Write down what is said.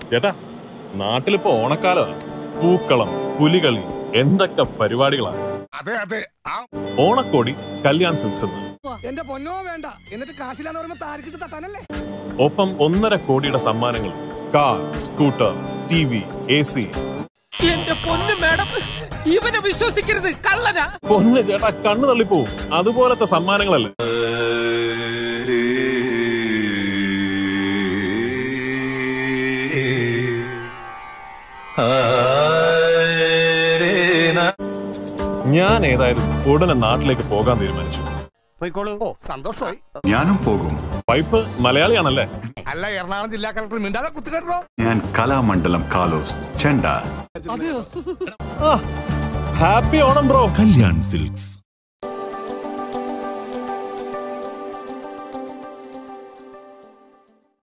ചേട്ടാ നാട്ടിലിപ്പോ ഓണക്കാലമാണ് പൂക്കളം പുലികളി എന്തൊക്കെ പരിപാടികളാണ് അതെ അതെ ആ ഓണക്കോടി കല്യാൺ സിൽക്സ് എന്ന് എന്റെ പൊന്നോ വേണ്ട എന്നിട്ട് കാശില്ലാന്ന് പറയുമ്പോ താരക്കിട്ട് തട്ടാനല്ലേ ഒപ്പം ഒന്നര കോടിയുടെ സമ്മാനങ്ങൾ car scooter T V A C എന്റെ പൊന്നു മാഡം ഇവനെ വിശ്വസിക്കരുത് കള്ളനാ പൊന്ന് ചേട്ടാ കണ്ണു തള്ളിപ്പോവും അതുപോലത്തെ സമ്മാനങ്ങളല്ലേ ഞാൻ ഏതായാലും ഉടനെ നാട്ടിലേക്ക് പോകാൻ തീരുമാനിച്ചു ഓ സന്തോഷമായി ഞാനും പോകും വൈഫ് മലയാളിയാണല്ലേ അല്ല എറണാകുളം ജില്ലാ കളക്ടർ മിണ്ടാതെ കുത്തുകെട്ടോ ഞാൻ കലാമണ്ഡലം കാലോസ് ചെണ്ട happy Onam bro Kalyan silks